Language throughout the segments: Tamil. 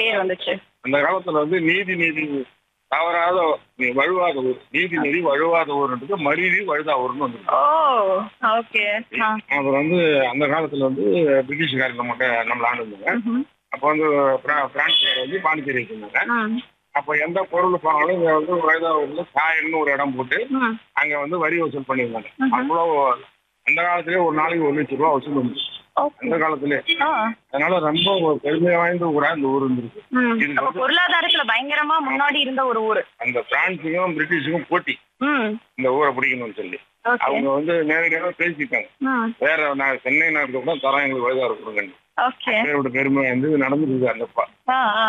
பேர் வந்துச்சு அந்த காலத்துல வந்து நீதி நீதி தவறாத நீ வழுவாத ஊர் நீதி நீதி வழுவாத ஊர்ன்றது மருதி வழுதா ஊர்னு வந்து ஓ ஓகே ஆ அவர் வந்து அந்த காலத்துல வந்து பிரிட்டிஷ்காரர் நம்மகிட்ட நம்மள ஆண்டுருந்தாங்க ம்ஹும். அப்போ வந்து பிர- பிரான்ஸ்காரர் வந்து பாண்டிச்சேரி வச்சிருந்தாங்க ம். அப்போ எந்த பொருள் போனாலும் இங்க வந்து வழுதா ஊர்ல சாயல்னு ஒரு இடம் போட்டு ம். அங்க வந்து வரி வசூல் பண்ணியிருந்தாங்க ம்ஹும். அவ்வளோ அந்த காலத்திலே ஒரு நாளைக்கு ஒரு லட்சம் ரூபா வசூல் வந்துச்சு ஓகே அந்த காலத்திலே ஆ அதனால ரொம்ப ஒரு பெருமை வாய்ந்த ஊரா இந்த ஊர் இருந்திருக்கு ம். இது அப்ப வந்து- பொருளாதாரத்துல பயங்கரமா முன்னாடி இருந்த ஒரு ஊரு அந்த பிரான்ஸுக்கும் பிரிட்டிஷுக்கும் போட்டி ம் இந்த ஊரை பிடிக்கணும்னு சொல்லி ஓகே அவங்க வந்து நேரடியாக பேசிட்டாங்க ம் வேற நான் சென்னை நாட்டுக்கு கூட தரம் எங்களுக்கு வயதா இருக்கிறோங்க ஓகே பேரோட பெருமை வந்து நடந்துருக்கு அந்த ப- ஆ ஆ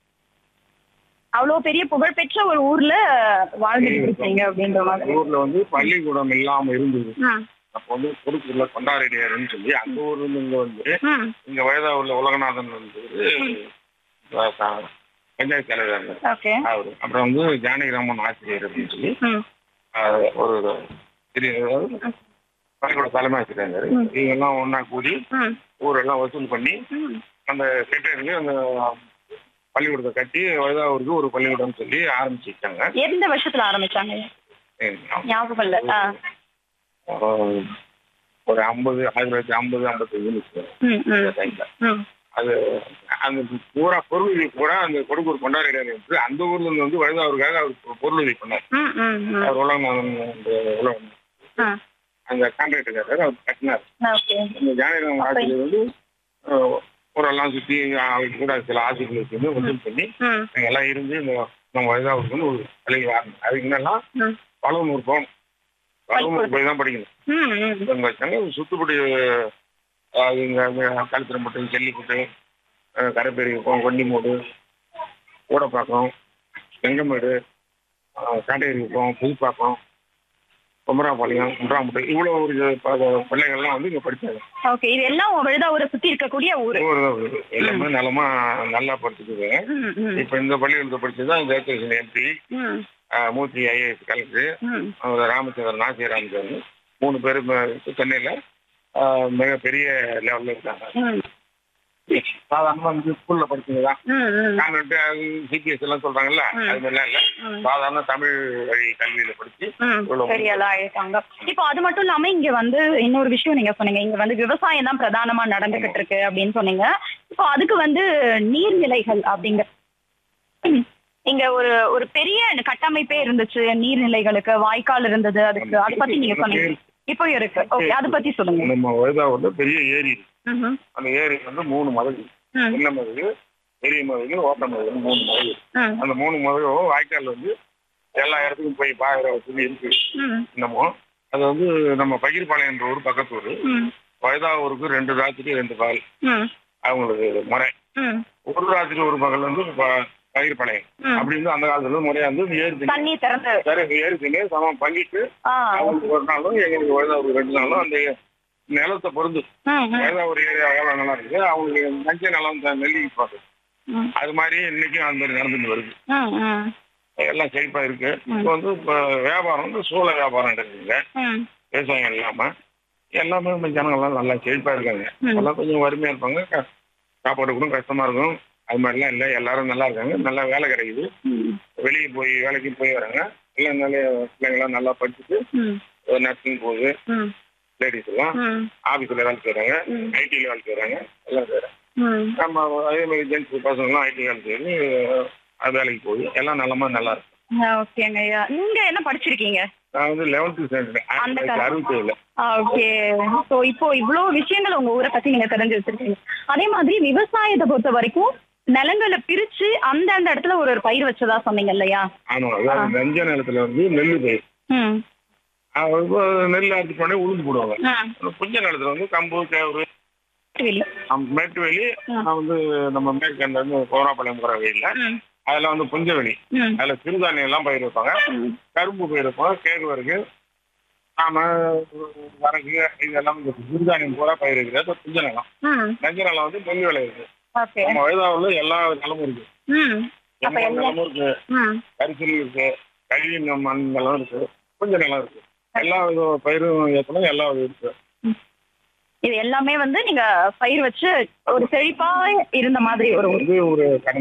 அவ்வளவு பெரிய புகழ்பெற்ற ஒரு ஊர்ல வாழ்ந்துட்டு இருக்கீங்க அப்படின்ற மாதிரி ஊர்ல வந்து பள்ளிக்கூடம் இல்லாம இருந்தது ம். அப்போ வந்து கொடுக்குள்ள கொண்டாடியாருன்னு சொல்லி அந்த ஊர்ல இருந்து இங்க வந்து ம். இங்க வயதா உள்ள உலகநாதன் வந்து அஹ் ச- பஞ்சாயத்து தலைவர் இருந்தார் ஓகே அவரு அப்புறம் வந்து ஜானகிராமன் ஆசிரியர் அப்படின்னு சொல்லி ம். அஹ் ஒரு பெரிய அதாவது பள்ளிக்கூட தலைமை ஆசிரியர் இருந்தாரு ம். இவங்க எல்லாம் ஒண்ணா கூடி ம். ஊரெல்லாம் வசூல் பண்ணி ம். அந்த செக்ரட்டரி அந்த பள்ளிக்கூடத்தை கட்டி வயதாவூருக்கு ஒரு பள்ளிக்கூடம் சொல்லி ஆரம்பிச்சு வச்சாங்க எந்த வருஷத்துல ஆரம்பிச்சாங்க ஞாபகம் இல்ல ஆ. அஹ் ஒரு ஐம்பது ஆயிரத்தி தொள்ளாயிரத்தி ஐம்பது ஐம்பத்தஞ்சு ம், ம், ம். அது அந்த பூரா பொருளுதவி பூரா அந்த கொடுக்கூர் கொண்டாடினார் என்று அந்த ஊர்ல இருந்து வந்து வயதாவூருக்காக அவர் பொருளுதவி பண்ணார் ம், ம், ம். அவர் உலகம் அந்த உலகம் ஆ. அந்த கான்ட்ராக்டுக்காரர் அவர் கட்டினார் ஓகே இந்த ஜானகிராமன் ஆசிரியர் வந்து அஹ், ஊரெல்லாம் சுற்றி அவருக்கு கூட சில ஆசிரியர்கள் சேர்ந்து வசூல் பண்ணி ம், நாங்க எல்லாம் இருந்து இந்த நம்ம வயதாவுக்கு ஒரு பள்ளி ஆரம்பிச்சோம் அதுக்கு என்னன்னா ம். பழவனூர் போகணும் பழவனூர் போய் தான் படிக்கணும் ம், ம். இங்க வச்சாங்க சுத்துப்படி அது இங்க கழுத்திரம்பட்டு செல்லிப்பட்டு கரைப்பேரிக்கும் கொண்டிமூடு கூடப்பாக்கம் செங்கமேடு காட்டேரிக்குப்பம் புதுப்பாக்கம் குமராபாளையம் குன்றாம்பட்டு இவ்வளோ ஒரு ப- பிள்ளைகள்லாம் வந்து இங்க படிச்சாங்க ஓகே இது எல்லாம் விழுதாவூரை சுத்தி இருக்கக்கூடிய ஊரு ஊர் தான் இது. எல்லாமே நலமா நல்லா படிச்சுக்குது ம், ம், இப்ப இந்த பள்ளிக்கூடத்தை படிச்சு தான் ஜெயகிருஷ்ணன் எம்பி ம், மூர்த்தி ஐஏஎஸ் கலெக்டர் ம். அவர் ராமச்சந்திரன் நாசி ராமச்சந்திரன் மூணு பேரும் இப்ப சென்னையில ஆஹ், மிகப்பெரிய லெவல்ல இருக்காங்க ம், சாதாரணமா வந்து ஸ்கூல்ல படிச்சதுதான் ம், ம். கான்வென்ட் சிபிஎஸ் எல்லாம் சொல்றாங்கல்ல ம். அது மாதிரிலாம் இல்ல ம். சாதாரண தமிழ் வழி கல்வியில படிச்சு ம், இவ்வளவு பெரியலாம் இருக்காங்க இப்போ அது மட்டும் இல்லாம இங்க வந்து இன்னொரு விஷயம் நீங்க சொன்னீங்க இங்க வந்து விவசாயம் தான் பிரதானமா நடந்துகிட்டு இருக்கு அப்படின்னு சொன்னீங்க இப்போ அதுக்கு வந்து நீர்நிலைகள் அப்படிங்க ம். இங்க ஒரு ஒரு பெரிய கட்டமைப்பே இருந்துச்சு நீர்நிலைகளுக்கு வாய்க்கால் இருந்தது அதுக்கு அதை பத்தி நீங்க சொன்னீங்க இப்போ இருக்கு ஓகே அதை பத்தி சொல்லுங்க நம்ம வயதாவூர்ல பெரிய ஏரி இருக்கு. ம்ஹும். அந்த ஏரி வந்து மூணு மதகு ம், சின்ன மதகு பெரிய மதகு ஓட்ட மதகு மூணு மதகு ம், அந்த மூணு மதகும் வாய்க்கால் வந்து எல்லா இடத்துக்கும் போய் பாக்குற வசதி இருக்கு ம், இன்னமும் அது வந்து நம்ம பகிர்பாளையன்ற ஊர் பக்கத்து ஊர் ம், வயதாவூருக்கு ரெண்டு ராத்திரி ரெண்டு பகல் ம், அவங்களுக்கு முறை ம், ஒரு ராத்திரி ஒரு பகல் வந்து ப- பகிர்பாளையம் ம். அப்படி இருந்து அந்த காலத்துல முறையா வந்து ஏரி தண்ணி தண்ணி திறந்து சரி ஏரி தண்ணி சமம் பங்கிட்டு ஆ அவங்களுக்கு ஒரு நாளும் எங்களுக்கு வயதாவூர் ரெண்டு நாளும் அந்த நிலத்தை பொருந்து ம், ம், வயதாவூர் ஏரியா எவ்வளவு நல்லா இருக்கு அவங்களுக்கு நஞ்ச நிலம் இந்த நெல்லி பார்த்து ம், அது மாதிரி இன்னைக்கும் அந்த மாதிரி நடந்துட்டு வருது ம், ம், எல்லாம் செழிப்பா இருக்கு ம். இப்போ வந்து இப்போ வியாபாரம் வந்து சூழ வியாபாரம் நடக்குதுங்க ம், விவசாயம் இல்லாம எல்லாமே நம்ம ஜனங்கள்லாம் நல்லா செழிப்பா இருக்காங்க ம். எல்லாம் கொஞ்சம் வறுமையா இருப்பாங்க க- சாப்பாடு கூட கஷ்டமா இருக்கும் அது மாதிரிலாம் இல்லை எல்லாரும் நல்லா இருக்காங்க நல்லா வேலை கிடைக்குது ம், வெளியே போய் வேலைக்கு போய் வராங்க எல்லாம் நல்ல பிள்ளைங்களாம் நல்லா படிச்சுட்டு ம், நர்சிங் போகுது ம், லேடிஸ் எல்லாம் ம், ஆஃபீஸில் வேலை செய்கிறாங்க ம். ஐடியில் வேலை செய்கிறாங்க எல்லாம் செய்கிறாங்க ம். நம்ம அதே மாதிரி ஜென்ஸ் பசங்களாம் ஐடி வேலை செய்து அது வேலைக்கு போகுது எல்லாம் நல்லமா நல்லா இருக்கும் ஓகேங்க ஐயா நீங்க என்ன படிச்சிருக்கீங்க நான் வந்து லெவன்த்து சேர்ந்தேன் ஆயிரத்தி அந்த தொள்ளாயிரத்தி அறுபத்தேழுல ஓகே சோ இப்போ இவ்வளவு விஷயங்கள் உங்க ஊரை பத்தி நீங்க தெரிஞ்சு வச்சிருக்கீங்க அதே மாதிரி விவசாயத்தை பொறுத்த வரைக்கும் நிலங்களை பிரிச்சு அந்த அந்த இடத்துல ஒரு ஒரு பயிர் வச்சதா சொன்னீங்க இல்லையா ஆமாம் அதாவது நஞ்ச நிலத்துல வந்து நெல் பயிர் ம் அது இப்போ நெல் அறுத்து பண்ணி உளுந்து போடுவாங்க ம் புஞ்ச நிலத்துல வந்து கம்பு கேவுரு வெளி. அம், மேட்டுவெளி ம். நான் வந்து நம்ம மேற்கண்ட இருந்து கோராப்பாளையம் போகிற வெயில்ல ம் அதில் வந்து புஞ்சவெளி ம் அதில் சிறுதானியம் எல்லாம் பயிர் வைப்பாங்க ம் கரும்பு பயிர் வைப்பாங்க கேழ்வரகு நாம வரகு இதெல்லாம் இந்த சிறுதானியம் பூரா பயிர் இருக்குது அது புஞ்ச நிலம் ம் நஞ்ச நிலம் வந்து நெல் விலை இருக்கு ஓகே நம்ம வயதாவில் எல்லா நிலமும் இருக்கு ம் அப்ப எண்ணெய் எல்லா நிலமும் இருக்கு ம் கரிசல் இருக்கு கல்வி மண் நிலம் இருக்கு கொஞ்சம் நிலம் இருக்கு எல்லா வித பயிரும் ஏற்றணும் எல்லா வித இருக்கு இது எல்லாமே வந்து நீங்க பயிர் வச்சு ஒரு செழிப்பா இருந்த மாதிரி ஒரு ஊர் வந்து ஒரு கடந்த